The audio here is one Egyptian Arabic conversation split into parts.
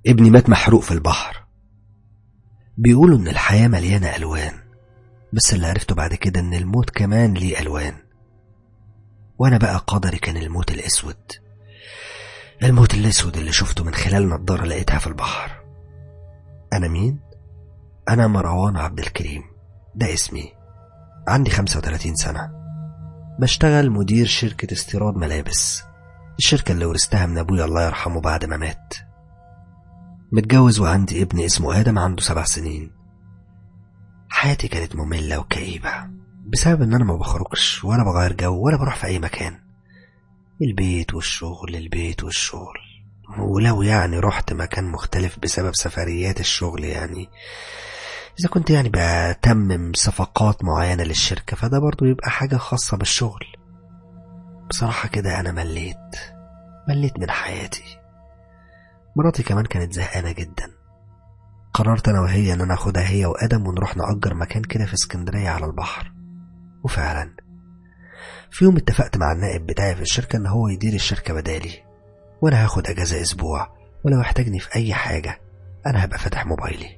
ابني مات محروق في البحر بيقولوا إن الحياة مليانة ألوان بس اللي عرفته بعد كده إن الموت كمان ليه ألوان وأنا بقى قدري كان الموت الأسود الموت الأسود اللي شفته من خلال نضارة لقيتها في البحر أنا مين؟ أنا مروان عبد الكريم ده اسمي عندي 35 سنة بشتغل مدير شركة استيراد ملابس الشركة اللي ورثتها من أبويا الله يرحمه بعد ما مات متجوز وعندي ابن اسمه آدم عنده سبع سنين حياتي كانت مملة وكئيبة بسبب إن أنا ما بخرجش ولا بغير جو ولا بروح في أي مكان البيت والشغل البيت والشغل ولو يعني رحت مكان مختلف بسبب سفريات الشغل يعني إذا كنت يعني بتمم صفقات معينة للشركة فده برضو يبقى حاجة خاصة بالشغل بصراحة كده أنا مليت مليت من حياتي مراتي كمان كانت زهقانة جدا قررت أنا وهي إن أنا أخدها هي وآدم ونروح نأجر مكان كده في اسكندرية على البحر وفعلا في يوم اتفقت مع النائب بتاعي في الشركة إن هو يدير الشركة بدالي وأنا هاخد أجازة أسبوع ولو احتاجني في أي حاجة أنا هبقى فاتح موبايلي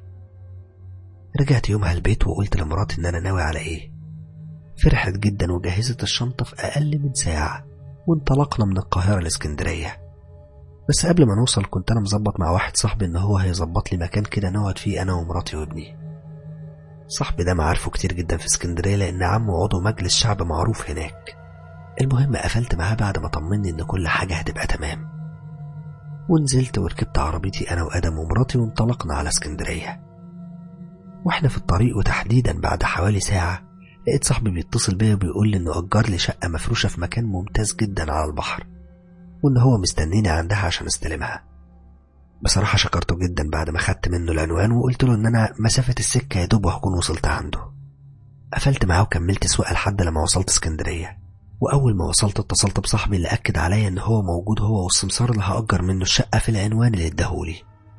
رجعت يومها البيت وقلت لمراتي إن أنا ناوي على إيه فرحت جدا وجهزت الشنطة في أقل من ساعة وانطلقنا من القاهرة لإسكندرية بس قبل ما نوصل كنت أنا مظبط مع واحد صاحبي إن هو هيظبط لي مكان كده نقعد فيه أنا ومراتي وابني صاحبي ده معارفه كتير جدا في اسكندرية لأن عمه عضو مجلس شعب معروف هناك المهم قفلت معاه بعد ما طمني إن كل حاجة هتبقى تمام ونزلت وركبت عربيتي أنا وآدم ومراتي وانطلقنا على اسكندرية واحنا في الطريق وتحديدا بعد حوالي ساعة لقيت صاحبي بيتصل بيا وبيقول لي انه اجر لي شقة مفروشة في مكان ممتاز جدا على البحر وان هو مستنيني عندها عشان استلمها بصراحة شكرته جدا بعد ما خدت منه العنوان وقلت له ان انا مسافة السكة يا دوب وهكون وصلت عنده قفلت معاه وكملت سواقة لحد لما وصلت اسكندرية وأول ما وصلت اتصلت بصاحبي اللي أكد عليا إن هو موجود هو والسمسار اللي هأجر منه الشقة في العنوان اللي اداهولي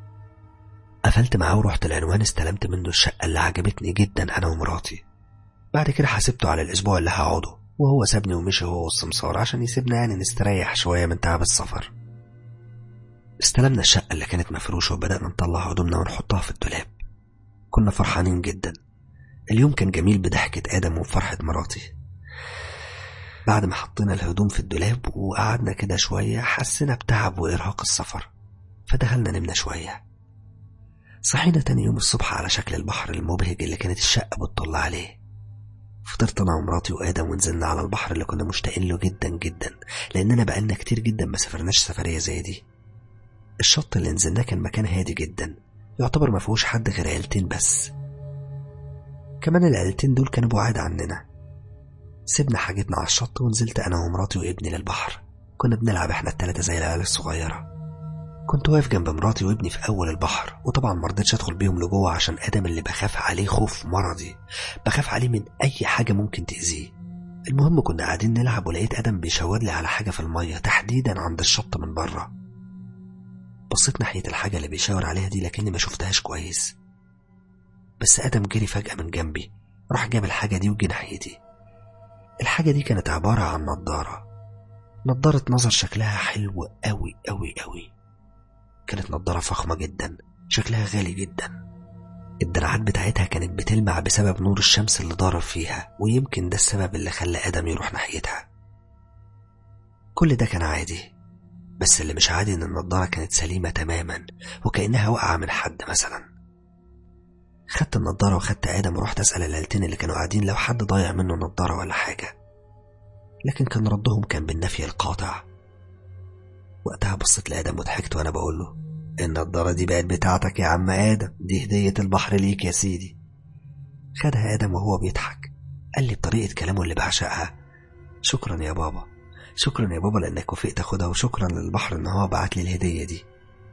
قفلت معاه ورحت العنوان استلمت منه الشقة اللي عجبتني جدا أنا ومراتي بعد كده حاسبته على الأسبوع اللي هقعده وهو سابني ومشي هو والسمسار عشان يسيبنا يعني نستريح شوية من تعب السفر استلمنا الشقة اللي كانت مفروشة وبدأنا نطلع هدومنا ونحطها في الدولاب كنا فرحانين جدا اليوم كان جميل بضحكة آدم وفرحة مراتي بعد ما حطينا الهدوم في الدولاب وقعدنا كده شوية حسينا بتعب وإرهاق السفر فدخلنا نمنا شوية صحينا تاني يوم الصبح على شكل البحر المبهج اللي كانت الشقة بتطل عليه فطرت أنا ومراتي وآدم ونزلنا على البحر اللي كنا مشتاقين له جدا جدا لأننا بقالنا كتير جدا ما سافرناش سفرية زي دي الشط اللي نزلناه كان مكان هادي جدا يعتبر ما فيهوش حد غير عيلتين بس كمان العيلتين دول كانوا بعاد عننا سيبنا حاجتنا على الشط ونزلت أنا ومراتي وابني للبحر كنا بنلعب احنا التلاتة زي العيال الصغيرة كنت واقف جنب مراتي وابني في أول البحر وطبعا مرضتش أدخل بيهم لجوه عشان آدم اللي بخاف عليه خوف مرضي بخاف عليه من أي حاجة ممكن تأذيه المهم كنا قاعدين نلعب ولقيت آدم بيشاور لي على حاجة في المية تحديدا عند الشط من بره بصيت ناحية الحاجة اللي بيشاور عليها دي لكني ما شفتهاش كويس بس آدم جري فجأة من جنبي راح جاب الحاجة دي وجي ناحيتي الحاجة دي كانت عبارة عن نضارة نضارة نظر شكلها حلو أوي أوي أوي كانت نضارة فخمة جدا شكلها غالي جدا الدراعات بتاعتها كانت بتلمع بسبب نور الشمس اللي ضارب فيها ويمكن ده السبب اللي خلى آدم يروح ناحيتها كل ده كان عادي بس اللي مش عادي إن النضارة كانت سليمة تماما وكأنها واقعة من حد مثلا خدت النضارة وخدت آدم ورحت أسأل العيلتين اللي كانوا قاعدين لو حد ضايع منه نضارة ولا حاجة لكن كان ردهم كان بالنفي القاطع وقتها بصيت لآدم وضحكت وأنا بقول له النضارة دي بقت بتاعتك يا عم آدم دي هدية البحر ليك يا سيدي خدها آدم وهو بيضحك قال لي بطريقة كلامه اللي بعشقها شكرا يا بابا شكرا يا بابا لأنك وافقت أخدها وشكرا للبحر إن هو بعت لي الهدية دي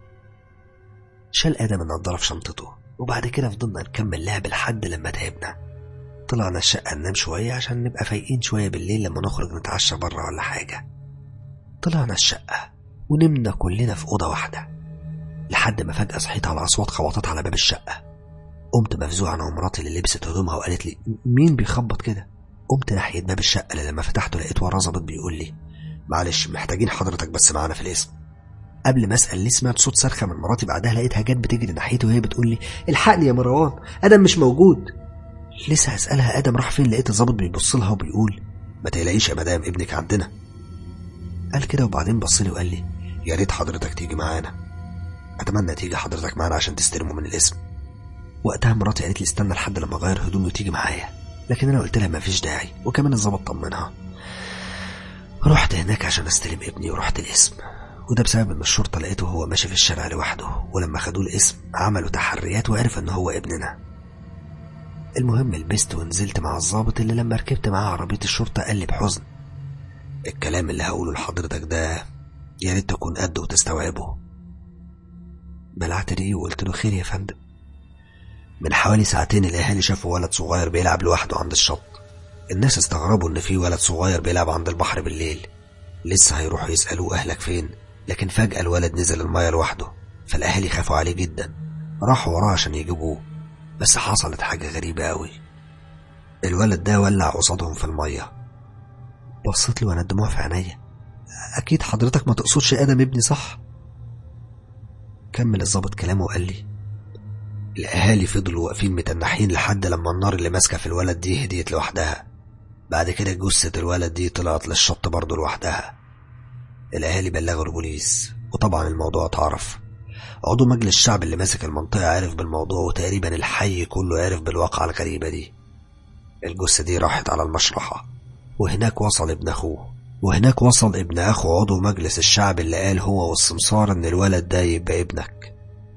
شال آدم النضارة في شنطته وبعد كده فضلنا نكمل لعب لحد لما تعبنا طلعنا الشقة ننام شوية عشان نبقى فايقين شوية بالليل لما نخرج نتعشى بره ولا حاجة طلعنا الشقة ونمنا كلنا في أوضة واحدة لحد ما فجأة صحيت على أصوات خبطت على باب الشقة قمت مفزوع أنا ومراتي اللي لبست هدومها وقالت لي مين بيخبط كده قمت ناحية باب الشقة اللي لما فتحته لقيت وراه ظابط بيقول لي معلش محتاجين حضرتك بس معانا في الاسم قبل ما اسال ليه سمعت صوت صرخه من مراتي بعدها لقيتها جت بتجري ناحيتي وهي بتقول لي الحقني يا مروان ادم مش موجود لسه هسالها ادم راح فين لقيت الظابط بيبص لها وبيقول ما تقلقيش يا مدام ابنك عندنا قال كده وبعدين بص لي وقال لي يا ريت حضرتك تيجي معانا اتمنى تيجي حضرتك معانا عشان تستلمه من الاسم وقتها مراتي قالت لي استنى لحد لما اغير هدومي وتيجي معايا لكن انا قلت لها مفيش داعي وكمان الظابط طمنها رحت هناك عشان استلم ابني ورحت الاسم وده بسبب ان الشرطه لقيته هو ماشي في الشارع لوحده ولما خدوه الاسم عملوا تحريات وعرف ان هو ابننا المهم لبست ونزلت مع الظابط اللي لما ركبت معاه عربيه الشرطه قال لي بحزن الكلام اللي هقوله لحضرتك ده يا ريت تكون قده وتستوعبه بلعت ريه وقلت له خير يا فندم من حوالي ساعتين الاهالي شافوا ولد صغير بيلعب لوحده عند الشط الناس استغربوا ان في ولد صغير بيلعب عند البحر بالليل لسه هيروحوا يسألوه اهلك فين لكن فجأة الولد نزل المية لوحده فالاهالي خافوا عليه جدا راحوا وراه عشان يجيبوه بس حصلت حاجة غريبة قوي الولد ده ولع قصادهم في المية بصيت له وانا الدموع في عينيا اكيد حضرتك ما تقصدش ادم ابني صح كمل الظابط كلامه وقال لي الاهالي فضلوا واقفين متنحين لحد لما النار اللي ماسكه في الولد دي هديت لوحدها بعد كده جثة الولد دي طلعت للشط برضه لوحدها الاهالي بلغوا البوليس وطبعا الموضوع اتعرف عضو مجلس الشعب اللي ماسك المنطقة عرف بالموضوع وتقريبا الحي كله عرف بالواقعة الغريبة دي الجثة دي راحت على المشرحة وهناك وصل ابن أخوه وهناك وصل ابن أخو عضو مجلس الشعب اللي قال هو والسمسار إن الولد ده يبقى ابنك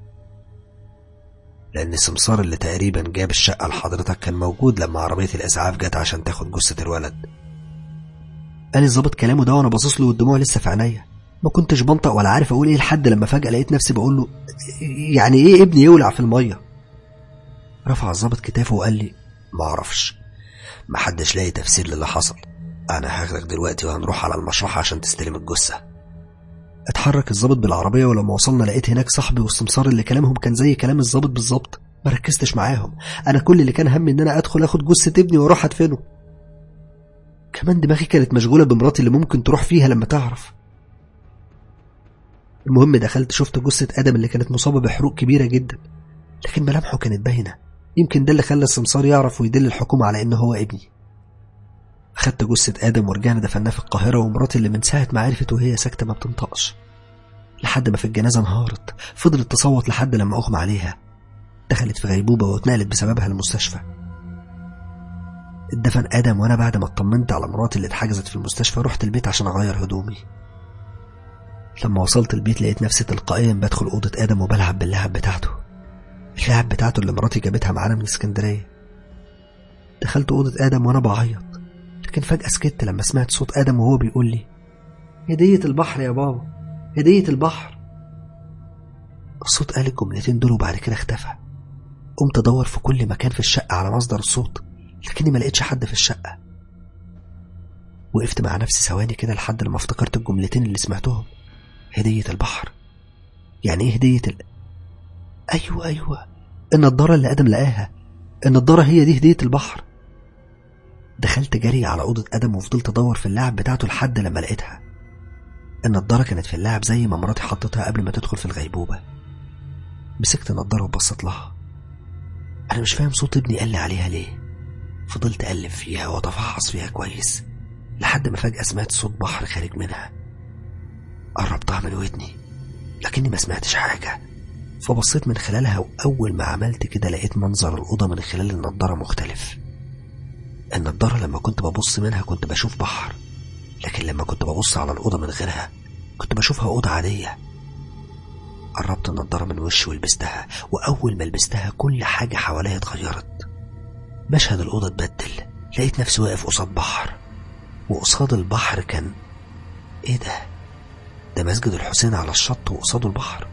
لأن السمسار اللي تقريبا جاب الشقة لحضرتك كان موجود لما عربية الإسعاف جت عشان تاخد جثة الولد قال الظابط كلامه ده وأنا باصص له والدموع لسه في عينيا ما كنتش بنطق ولا عارف أقول إيه لحد لما فجأة لقيت نفسي بقول له يعني إيه ابني يولع في المية رفع الظابط كتافه وقال لي معرفش محدش لاقي تفسير للي حصل أنا هاخدك دلوقتي وهنروح على المشرحة عشان تستلم الجثة اتحرك الظابط بالعربية ولما وصلنا لقيت هناك صاحبي والسمسار اللي كلامهم كان زي كلام الظابط بالظبط ما ركزتش معاهم انا كل اللي كان همي ان انا ادخل اخد جثة ابني واروح ادفنه كمان دماغي كانت مشغولة بمراتي اللي ممكن تروح فيها لما تعرف المهم دخلت شفت جثة آدم اللي كانت مصابة بحروق كبيرة جدا لكن ملامحه كانت باينة يمكن ده اللي خلى السمسار يعرف ويدل الحكومة على إن هو ابني خدت جثة آدم ورجعنا دفناه في القاهرة ومراتي اللي من ساعة ما عرفت وهي ساكتة ما بتنطقش لحد ما في الجنازة انهارت فضلت تصوت لحد لما أغمى عليها دخلت في غيبوبة واتنقلت بسببها المستشفى اتدفن آدم وأنا بعد ما اطمنت على مراتي اللي اتحجزت في المستشفى رحت البيت عشان أغير هدومي لما وصلت البيت لقيت نفسي تلقائيا بدخل أوضة آدم وبلعب باللعب بتاعته اللعب بتاعته اللي مراتي جابتها معانا من اسكندرية دخلت أوضة آدم وأنا بعيط لكن فجأة سكت لما سمعت صوت آدم وهو بيقول لي هدية البحر يا بابا هدية البحر الصوت قال الجملتين دول وبعد كده اختفى قمت ادور في كل مكان في الشقة على مصدر الصوت لكني ما لقيتش حد في الشقة وقفت مع نفسي ثواني كده لحد لما افتكرت الجملتين اللي سمعتهم هدية البحر يعني ايه هدية ال... ايوه ايوه النضارة اللي ادم لقاها النضارة هي دي هدية البحر دخلت جري على أوضة آدم وفضلت أدور في اللعب بتاعته لحد لما لقيتها النضارة كانت في اللعب زي ما مراتي حطتها قبل ما تدخل في الغيبوبة مسكت النضارة وبصيت لها أنا مش فاهم صوت ابني قال لي عليها ليه فضلت أقلب فيها وأتفحص فيها كويس لحد ما فجأة سمعت صوت بحر خارج منها قربتها من ودني لكني ما سمعتش حاجة فبصيت من خلالها وأول ما عملت كده لقيت منظر الأوضة من خلال النضارة مختلف النضارة لما كنت ببص منها كنت بشوف بحر لكن لما كنت ببص على الأوضة من غيرها كنت بشوفها أوضة عادية قربت النضارة من وشي ولبستها وأول ما لبستها كل حاجة حواليا اتغيرت مشهد الأوضة اتبدل لقيت نفسي واقف قصاد بحر وقصاد البحر كان ايه ده ده مسجد الحسين على الشط وقصاده البحر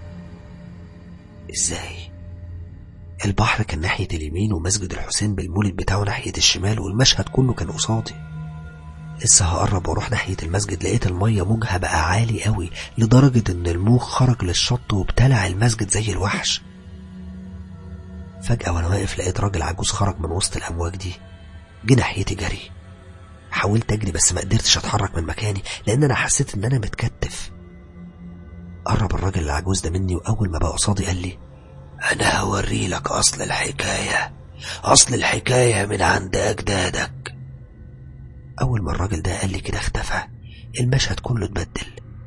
ازاي البحر كان ناحية اليمين ومسجد الحسين بالمولد بتاعه ناحية الشمال والمشهد كله كان قصادي لسه هقرب واروح ناحية المسجد لقيت المية موجها بقى عالي قوي لدرجة ان الموج خرج للشط وابتلع المسجد زي الوحش فجأة وانا واقف لقيت راجل عجوز خرج من وسط الأمواج دي جه ناحيتي جري حاولت أجري بس ما قدرتش أتحرك من مكاني لأن أنا حسيت إن أنا متكتف قرب الراجل العجوز ده مني وأول ما بقى قصادي قال لي أنا هوري لك أصل الحكاية أصل الحكاية من عند أجدادك أول ما الراجل ده قال لي كده اختفى المشهد كله اتبدل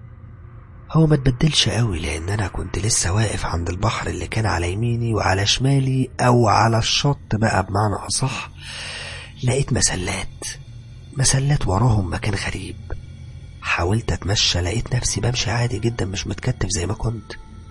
هو ما اتبدلش قوي لأن أنا كنت لسه واقف عند البحر اللي كان على يميني وعلى شمالي أو على الشط بقى بمعنى أصح لقيت مسلات مسلات وراهم مكان غريب حاولت أتمشى لقيت نفسي بمشي عادي جدا مش متكتف زي ما كنت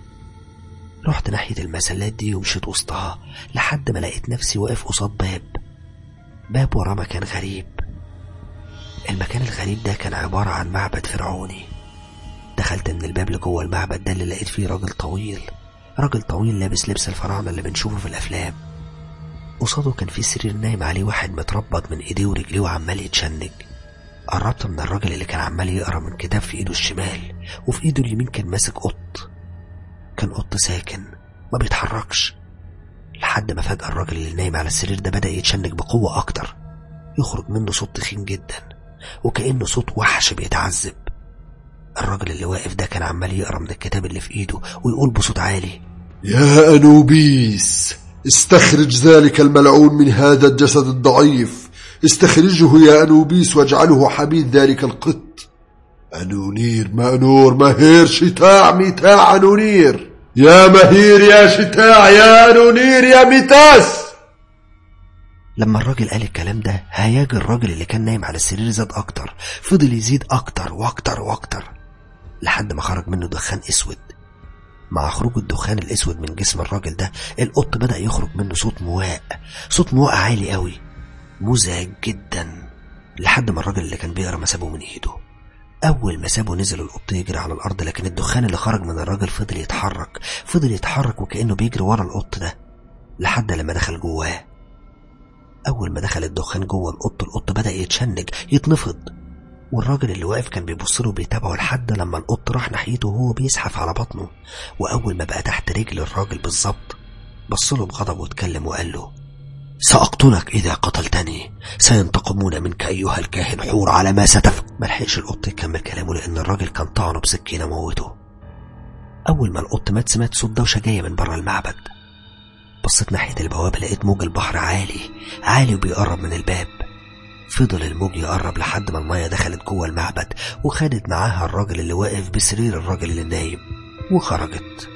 رحت ناحية المسلات دي ومشيت وسطها لحد ما لقيت نفسي واقف قصاد باب باب وراه مكان غريب المكان الغريب ده كان عبارة عن معبد فرعوني دخلت من الباب لجوه المعبد ده اللي لقيت فيه راجل طويل راجل طويل لابس لبس الفراعنة اللي بنشوفه في الأفلام قصاده كان في سرير نايم عليه واحد متربط من ايديه ورجليه وعمال يتشنج قربت من الراجل اللي كان عمال يقرا من كتاب في ايده الشمال وفي ايده اليمين كان ماسك قط كان قط ساكن ما بيتحركش لحد ما فجأة الراجل اللي نايم على السرير ده بدأ يتشنج بقوة أكتر يخرج منه صوت تخين جدا وكأنه صوت وحش بيتعذب الراجل اللي واقف ده كان عمال يقرا من الكتاب اللي في ايده ويقول بصوت عالي يا أنوبيس استخرج ذلك الملعون من هذا الجسد الضعيف استخرجه يا أنوبيس واجعله حبيب ذلك القط أنونير مأنور مهير شتاع ميتاع أنونير يا مهير يا شتاع يا أنونير يا ميتاس لما الراجل قال الكلام ده هياج الراجل اللي كان نايم على السرير زاد أكتر فضل يزيد أكتر وأكتر وأكتر لحد ما خرج منه دخان أسود مع خروج الدخان الأسود من جسم الراجل ده القط بدأ يخرج منه صوت مواء صوت مواء عالي قوي مزعج جدا لحد ما الراجل اللي كان بيقرا ما سابه من ايده أول ما سابه نزل القط يجري على الأرض لكن الدخان اللي خرج من الراجل فضل يتحرك فضل يتحرك وكأنه بيجري ورا القط ده لحد لما دخل جواه أول ما دخل الدخان جوه القط القط بدأ يتشنج يتنفض والراجل اللي واقف كان بيبص له بيتابعه لحد لما القط راح ناحيته وهو بيزحف على بطنه وأول ما بقى تحت رجل الراجل بالظبط بص له بغضب واتكلم وقال له سأقتلك إذا قتلتني سينتقمون منك أيها الكاهن حور على ما ستفعل ملحقش القط يكمل كلامه لأن الراجل كان طعنه بسكينة موته أول ما القط مات سمعت صوت دوشة جاية من بره المعبد بصيت ناحية البوابة لقيت موج البحر عالي عالي وبيقرب من الباب فضل الموج يقرب لحد ما المية دخلت جوه المعبد وخدت معاها الراجل اللي واقف بسرير الراجل اللي نايم وخرجت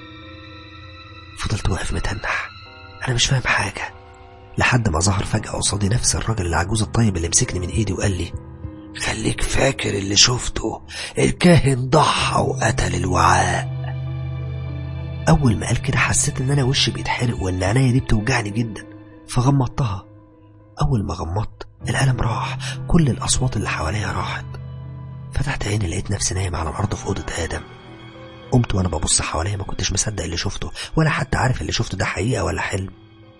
فضلت واقف متنح أنا مش فاهم حاجة لحد ما ظهر فجأة قصادي نفس الراجل العجوز الطيب اللي مسكني من إيدي وقال لي خليك فاكر اللي شفته الكاهن ضحى وقتل الوعاء أول ما قال كده حسيت إن أنا وشي بيتحرق وإن عينيا دي بتوجعني جدا فغمضتها أول ما غمضت الألم راح كل الأصوات اللي حواليا راحت فتحت عيني لقيت نفسي نايم على الأرض في أوضة آدم قمت وأنا ببص حواليا ما كنتش مصدق اللي شفته ولا حتى عارف اللي شفته ده حقيقة ولا حلم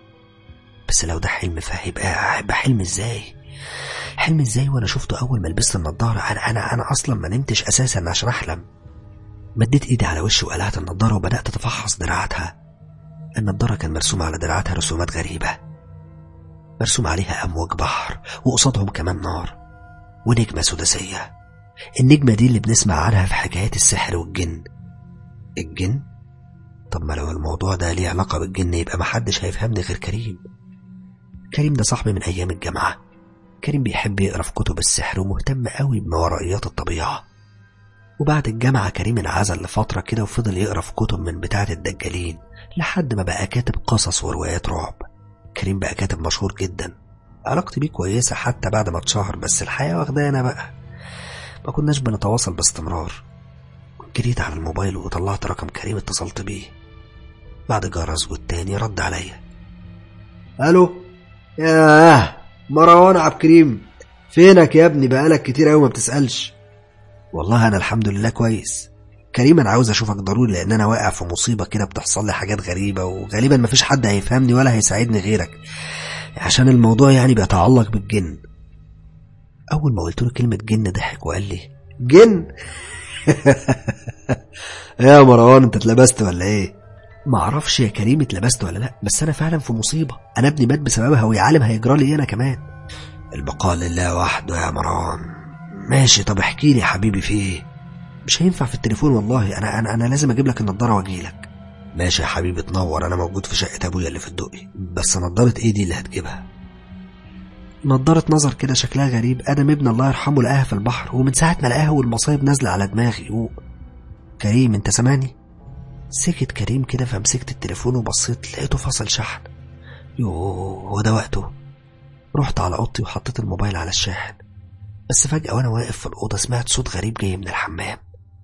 بس لو ده حلم فهيبقى هيبقى حلم ازاي حلم ازاي وانا شفته اول ما لبست النضاره انا انا انا اصلا ما نمتش اساسا عشان احلم مديت ايدي على وشي وقلعت النضاره وبدات اتفحص دراعاتها النضاره كان مرسوم على دراعاتها رسومات غريبه مرسوم عليها امواج بحر وقصادهم كمان نار ونجمه سداسيه النجمه دي اللي بنسمع عنها في حكايات السحر والجن الجن طب ما لو الموضوع ده ليه علاقه بالجن يبقى محدش هيفهمني غير كريم كريم ده صاحبي من أيام الجامعة كريم بيحب يقرأ في كتب السحر ومهتم قوي بماورائيات الطبيعة وبعد الجامعة كريم انعزل لفترة كده وفضل يقرأ في كتب من بتاعة الدجالين لحد ما بقى كاتب قصص وروايات رعب كريم بقى كاتب مشهور جدا علاقتي بيه كويسة حتى بعد ما اتشهر بس الحياة واخدانا بقى ما كناش بنتواصل باستمرار جريت على الموبايل وطلعت رقم كريم اتصلت بيه بعد جرس والتاني رد عليا الو ياه مروان عبد الكريم فينك يا ابني بقالك كتير قوي ما بتسالش والله انا الحمد لله كويس كريم انا عاوز اشوفك ضروري لان انا واقع في مصيبه كده بتحصل لي حاجات غريبه وغالبا مفيش حد هيفهمني ولا هيساعدني غيرك عشان الموضوع يعني بيتعلق بالجن اول ما قلت له كلمه جن ضحك وقال لي جن يا مروان انت اتلبست ولا ايه معرفش يا كريم اتلبست ولا لا بس انا فعلا في مصيبه انا ابني مات بسببها ويا عالم هيجرى لي إيه انا كمان البقاء لله وحده يا مروان ماشي طب احكي لي يا حبيبي في ايه مش هينفع في التليفون والله انا انا انا لازم اجيب لك النضاره واجي لك ماشي يا حبيبي تنور انا موجود في شقه ابويا اللي في الدقي بس نضاره ايه دي اللي هتجيبها نضاره نظر كده شكلها غريب ادم ابن الله يرحمه لقاها في البحر ومن ساعه ما لقاها والمصايب نازله على دماغي و... كريم انت سامعني سكت كريم كده فمسكت التليفون وبصيت لقيته فصل شحن يوه هو ده وقته رحت على اوضتي وحطيت الموبايل على الشاحن بس فجأة وأنا واقف في الأوضة سمعت صوت غريب جاي من الحمام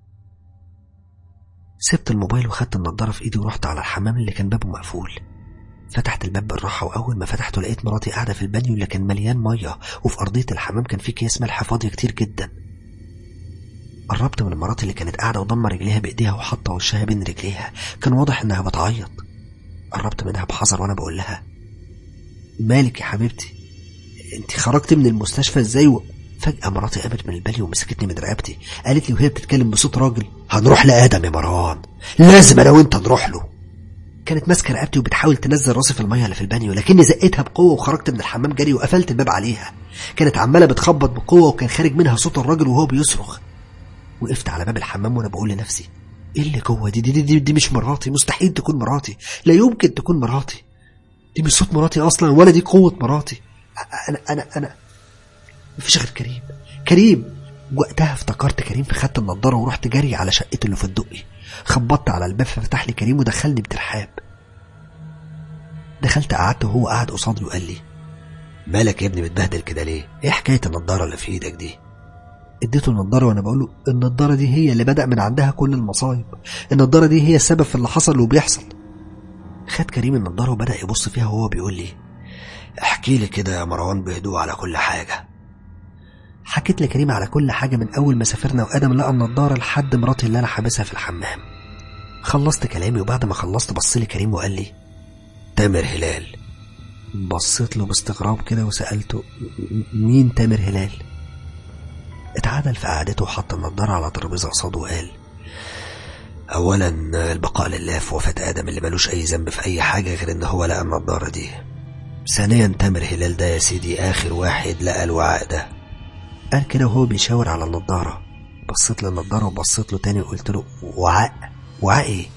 سبت الموبايل وخدت النضارة في إيدي ورحت على الحمام اللي كان بابه مقفول فتحت الباب بالراحة وأول ما فتحته لقيت مراتي قاعدة في البانيو اللي كان مليان مية وفي أرضية الحمام كان في أكياس ملح فاضية كتير جدا قربت من مراتي اللي كانت قاعدة وضم رجليها بإيديها وحاطة وشها بين رجليها كان واضح إنها بتعيط قربت منها بحذر وأنا بقول لها مالك يا حبيبتي انت خرجت من المستشفى ازاي و... فجأة مراتي قامت من البالي ومسكتني من رقبتي قالت لي وهي بتتكلم بصوت راجل هنروح لآدم يا مروان لازم أنا وأنت نروح له كانت ماسكة رقبتي وبتحاول تنزل راسي في المية اللي في البانيو لكني زقتها بقوة وخرجت من الحمام جري وقفلت الباب عليها كانت عمالة بتخبط بقوة وكان خارج منها صوت الراجل وهو بيصرخ وقفت على باب الحمام وأنا بقول لنفسي إيه اللي جوه دي دي, دي دي دي مش مراتي مستحيل تكون مراتي لا يمكن تكون مراتي دي مش صوت مراتي أصلا ولا دي قوة مراتي أنا أنا أنا مفيش غير كريم كريم وقتها افتكرت كريم فخدت النضاره ورحت جري على شقته اللي في الدقي خبطت على الباب ففتح لي كريم ودخلني بترحاب دخلت قعدت وهو قاعد قصادي وقال لي مالك يا ابني متبهدل كده ليه ايه حكايه النضاره اللي في ايدك دي اديته النضاره وانا بقول له النضاره دي هي اللي بدا من عندها كل المصايب النضاره دي هي السبب في اللي حصل وبيحصل خد كريم النضاره وبدا يبص فيها وهو بيقول لي احكي لي كده يا مروان بهدوء على كل حاجه حكيت لكريم على كل حاجة من أول ما سافرنا وآدم لقى النضارة لحد مراتي اللي أنا حابسها في الحمام خلصت كلامي وبعد ما خلصت بص لي كريم وقال لي تامر هلال بصيت له باستغراب كده وسألته مين تامر هلال اتعادل في قعدته وحط النضارة على ترابيزة قصاده وقال أولا البقاء لله في وفاة آدم اللي ملوش أي ذنب في أي حاجة غير إن هو لقى النضارة دي ثانيا تامر هلال ده يا سيدي آخر واحد لقى الوعاء ده قال كده وهو بيشاور على النضارة بصيت للنضارة وبصيت له تاني وقلت له وعاء وعاء ايه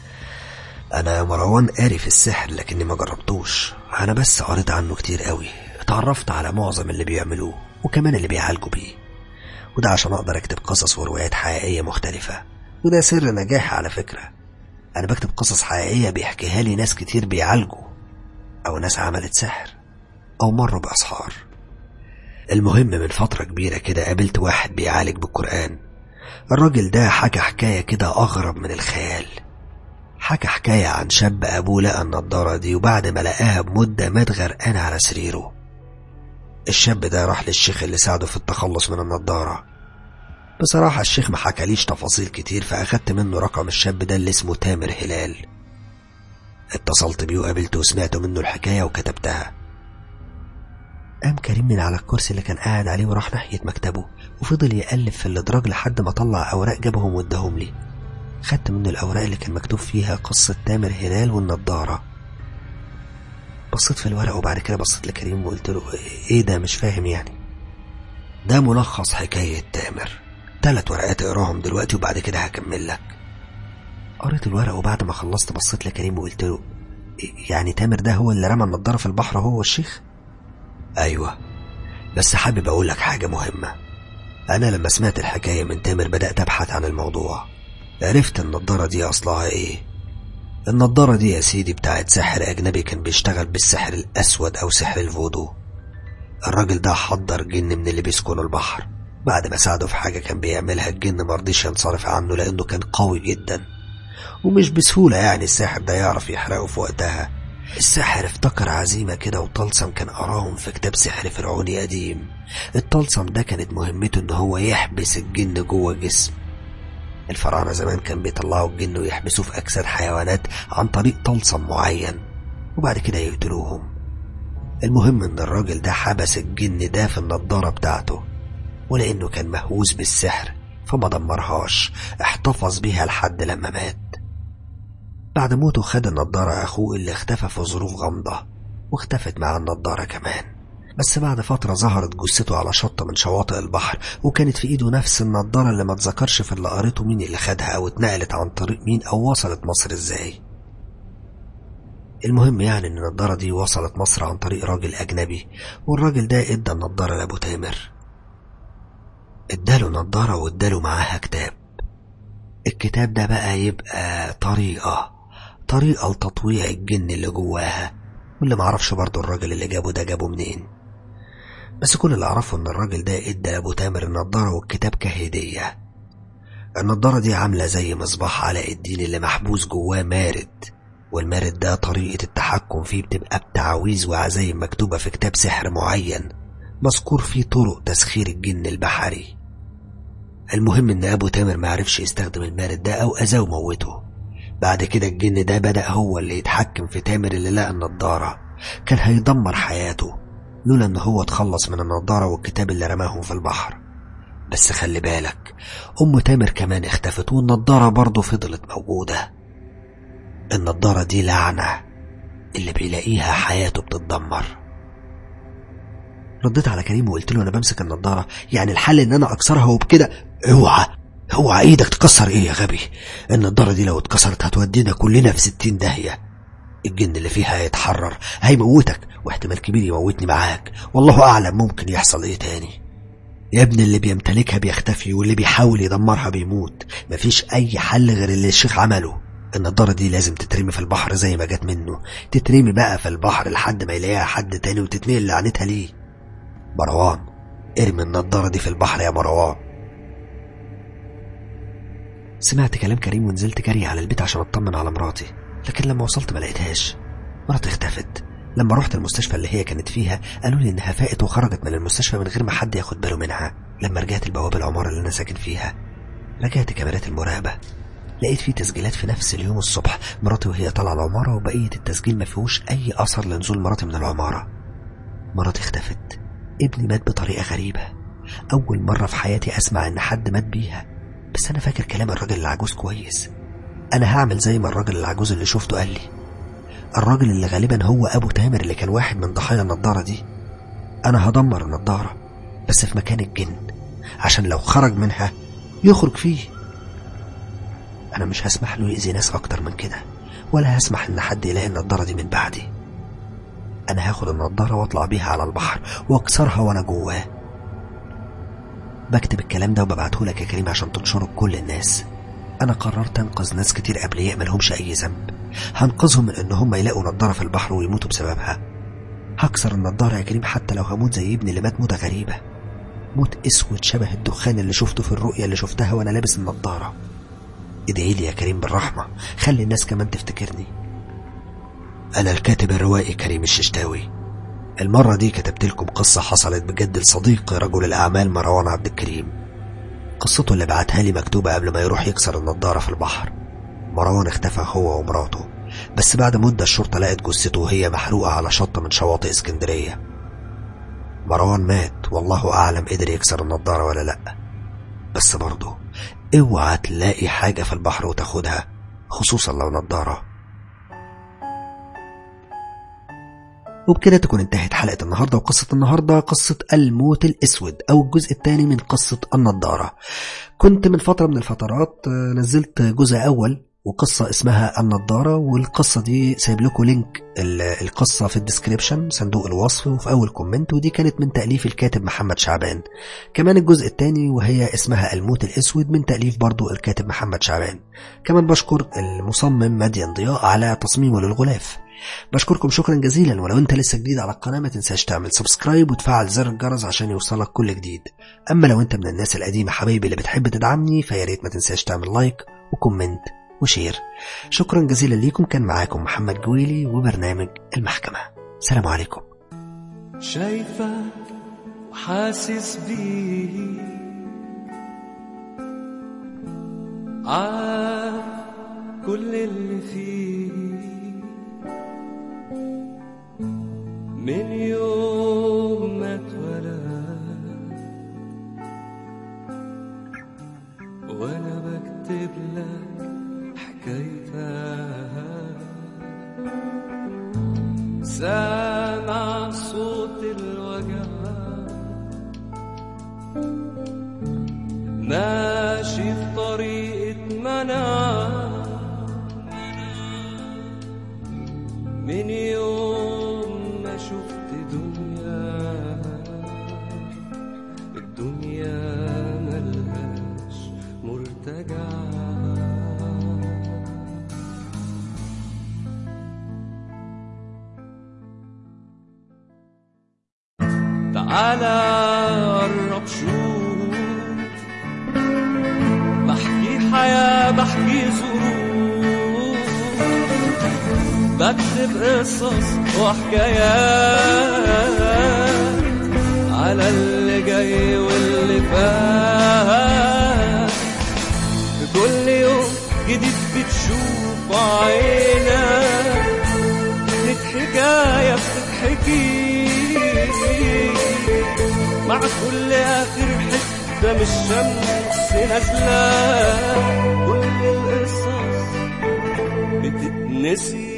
أنا مروان قاري في السحر لكني ما جربتوش أنا بس قريت عنه كتير قوي اتعرفت على معظم اللي بيعملوه وكمان اللي بيعالجوا بيه وده عشان أقدر أكتب قصص وروايات حقيقية مختلفة وده سر نجاحي على فكرة أنا بكتب قصص حقيقية بيحكيها لي ناس كتير بيعالجوا أو ناس عملت سحر أو مروا بأسحار المهم من فترة كبيرة كده قابلت واحد بيعالج بالقرآن الراجل ده حكى حكاية كده أغرب من الخيال حكى حكاية عن شاب أبوه لقى النضارة دي وبعد ما لقاها بمدة مات غرقان على سريره الشاب ده راح للشيخ اللي ساعده في التخلص من النضارة بصراحة الشيخ ما حكاليش تفاصيل كتير فأخدت منه رقم الشاب ده اللي اسمه تامر هلال اتصلت بيه وقابلته وسمعت منه الحكاية وكتبتها قام كريم من على الكرسي اللي كان قاعد عليه وراح ناحية مكتبه وفضل يقلب في الادراج لحد ما طلع أوراق جابهم واداهم لي خدت منه الأوراق اللي كان مكتوب فيها قصة تامر هلال والنضارة بصيت في الورق وبعد كده بصيت لكريم وقلت له ايه ده مش فاهم يعني ده ملخص حكاية تامر تلات ورقات اقراهم دلوقتي وبعد كده هكمل لك قريت الورق وبعد ما خلصت بصيت لكريم وقلت له يعني تامر ده هو اللي رمى النضارة في البحر هو والشيخ أيوة بس حابب أقول لك حاجة مهمة أنا لما سمعت الحكاية من تامر بدأت أبحث عن الموضوع عرفت النضارة دي أصلها إيه النضارة دي يا سيدي بتاعت ساحر أجنبي كان بيشتغل بالسحر الأسود أو سحر الفودو الراجل ده حضر جن من اللي بيسكنوا البحر بعد ما ساعده في حاجة كان بيعملها الجن مرضيش ينصرف عنه لأنه كان قوي جدا ومش بسهولة يعني الساحر ده يعرف يحرقه في وقتها الساحر افتكر عزيمة كده وطلسم كان قراهم في كتاب سحر فرعوني قديم الطلسم ده كانت مهمته ان هو يحبس الجن جوه جسم الفراعنة زمان كان بيطلعوا الجن ويحبسوه في أجساد حيوانات عن طريق طلسم معين وبعد كده يقتلوهم المهم ان الراجل ده حبس الجن ده في النضارة بتاعته ولأنه كان مهووس بالسحر فما دمرهاش احتفظ بيها لحد لما مات بعد موته خد النضارة أخوه اللي اختفى في ظروف غامضة واختفت مع النضارة كمان بس بعد فترة ظهرت جثته على شط من شواطئ البحر وكانت في ايده نفس النضارة اللي ما اتذكرش في اللي قريته مين اللي خدها او اتنقلت عن طريق مين او وصلت مصر ازاي المهم يعني ان النضارة دي وصلت مصر عن طريق راجل اجنبي والراجل ده ادى النضارة لابو تامر اداله نضارة واداله معاها كتاب الكتاب ده بقى يبقى طريقة طريقة لتطويع الجن اللي جواها واللي معرفش برضه الراجل اللي جابه ده جابه منين بس كل اللي اعرفه ان الراجل ده ادى لابو تامر النضارة والكتاب كهدية النضارة دي عاملة زي مصباح علاء الدين اللي محبوس جواه مارد والمارد ده طريقة التحكم فيه بتبقى بتعاويذ وعزايم مكتوبة في كتاب سحر معين مذكور فيه طرق تسخير الجن البحري المهم ان ابو تامر معرفش يستخدم المارد ده او اذاه وموته بعد كده الجن ده بدأ هو اللي يتحكم في تامر اللي لقى النضارة كان هيدمر حياته لولا ان هو اتخلص من النضارة والكتاب اللي رماهم في البحر بس خلي بالك ام تامر كمان اختفت والنضارة برضه فضلت موجودة النضارة دي لعنة اللي بيلاقيها حياته بتتدمر رديت على كريم وقلت له انا بمسك النضارة يعني الحل ان انا اكسرها وبكده اوعى اوعى ايدك تكسر ايه يا غبي النضارة دي لو اتكسرت هتودينا كلنا في ستين داهية الجن اللي فيها هيتحرر هيموتك واحتمال كبير يموتني معاك والله اعلم ممكن يحصل ايه تاني يا ابن اللي بيمتلكها بيختفي واللي بيحاول يدمرها بيموت مفيش اي حل غير اللي الشيخ عمله النضارة دي لازم تترمي في البحر زي ما جت منه تترمي بقى في البحر لحد ما يلاقيها حد تاني وتتنقل لعنتها ليه مروان ارمي النضارة دي في البحر يا مروان سمعت كلام كريم ونزلت جري على البيت عشان اطمن على مراتي لكن لما وصلت ما لقيتهاش مراتي اختفت لما رحت المستشفى اللي هي كانت فيها قالوا لي انها فاقت وخرجت من المستشفى من غير ما حد ياخد باله منها لما رجعت البوابه العماره اللي انا ساكن فيها رجعت كاميرات المراقبه لقيت فيه تسجيلات في نفس اليوم الصبح مراتي وهي طالعه العماره وبقيه التسجيل ما فيهوش اي اثر لنزول مراتي من العماره مراتي اختفت ابني مات بطريقه غريبه اول مره في حياتي اسمع ان حد مات بيها بس انا فاكر كلام الراجل العجوز كويس انا هعمل زي ما الراجل العجوز اللي شفته قال لي الراجل اللي غالبا هو ابو تامر اللي كان واحد من ضحايا النضاره دي انا هدمر النضاره بس في مكان الجن عشان لو خرج منها يخرج فيه انا مش هسمح له يأذي ناس اكتر من كده ولا هسمح ان حد يلاقي النضاره دي من بعدي انا هاخد النضاره واطلع بيها على البحر واكسرها وانا جواه بكتب الكلام ده وببعته لك يا كريم عشان تنشره لكل الناس انا قررت انقذ ناس كتير ابرياء ملهمش اي ذنب هنقذهم من ان هم يلاقوا نضاره في البحر ويموتوا بسببها هكسر النضاره يا كريم حتى لو هموت زي ابني اللي مات موته غريبه موت اسود شبه الدخان اللي شفته في الرؤيه اللي شفتها وانا لابس النضاره ادعي لي يا كريم بالرحمه خلي الناس كمان تفتكرني انا الكاتب الروائي كريم الششتاوي المره دي كتبت لكم قصه حصلت بجد لصديقي رجل الاعمال مروان عبد الكريم قصته اللي بعتها لي مكتوبة قبل ما يروح يكسر النضارة في البحر مروان اختفى هو ومراته بس بعد مدة الشرطة لقت جثته وهي محروقة على شط من شواطئ اسكندرية مروان مات والله أعلم قدر يكسر النضارة ولا لأ بس برضه اوعى تلاقي حاجة في البحر وتاخدها خصوصا لو نضارة وبكده تكون انتهت حلقة النهاردة وقصة النهاردة قصة الموت الأسود أو الجزء الثاني من قصة النضارة كنت من فترة من الفترات نزلت جزء أول وقصة اسمها النضارة والقصة دي سايب لكم لينك القصة في الديسكريبشن صندوق الوصف وفي أول كومنت ودي كانت من تأليف الكاتب محمد شعبان كمان الجزء الثاني وهي اسمها الموت الأسود من تأليف برضو الكاتب محمد شعبان كمان بشكر المصمم مدين ضياء على تصميمه للغلاف بشكركم شكرا جزيلا ولو انت لسه جديد على القناة ما تنساش تعمل سبسكرايب وتفعل زر الجرس عشان يوصلك كل جديد اما لو انت من الناس القديمة حبايبي اللي بتحب تدعمني فيا ريت ما تنساش تعمل لايك وكومنت وشير شكرا جزيلا ليكم كان معاكم محمد جويلي وبرنامج المحكمة سلام عليكم شايفك وحاسس بيه عارف كل اللي فيه من يوم ما اتولد وانا بكتب لك حكايتها سامع صوت الوجع من يوم ما شفت دنيا الدنيا ملهاش مرتجع تعالى قرب شوف بحكي حياة بحكي ظروف بكتب قصص وحكايات على اللي جاي واللي فات كل يوم جديد بتشوف عينك كانت حكاية بتتحكي مع كل آخر حتة من الشمس نازلة كل القصص بتتنسي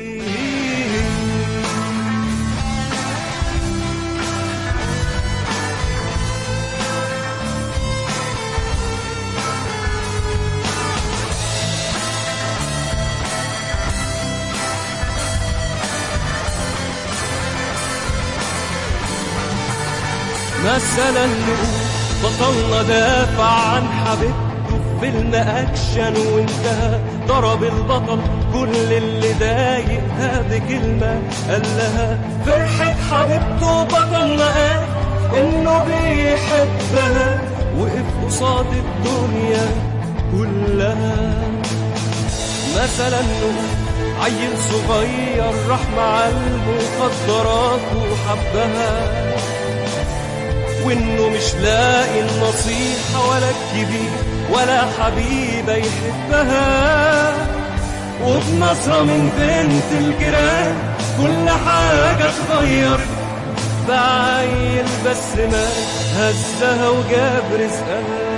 مثلا نقول بطلنا دافع عن حبيبته في فيلم اكشن وانتهى ضرب البطل كل اللي ضايقها بكلمه قال لها فرحه حبيبته بطلنا قال انه بيحبها وقف قصاد الدنيا كلها مثلا نقول عيل صغير راح مع المخدرات وحبها وانه مش لاقي النصيحة ولا الكبير ولا حبيبة يحبها وبنظرة من بنت الجيران كل حاجة اتغيرت بعيل بس ما هزها وجاب رزقها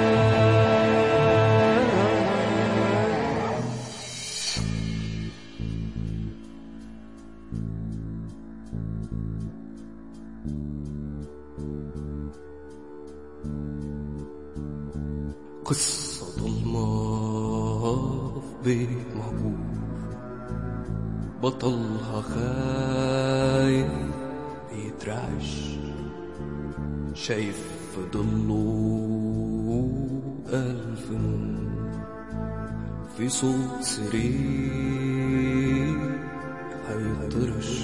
قصة ضلمة في بيت مهجور بطلها خايف بيترعش شايف في ضله ألف نور في صوت سرير هيطرش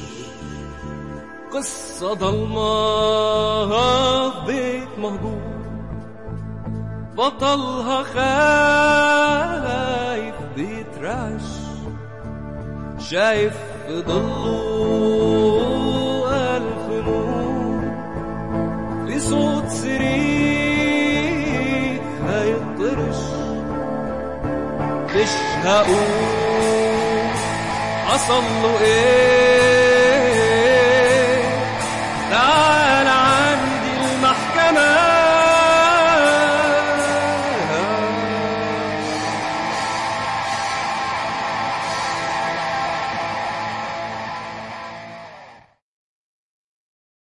قصة ضلمة في بيت مهجور بطلها خايف بيترعش شايف في ضله ألف نور في صوت سرير هيطرش مش هقول حصل له ايه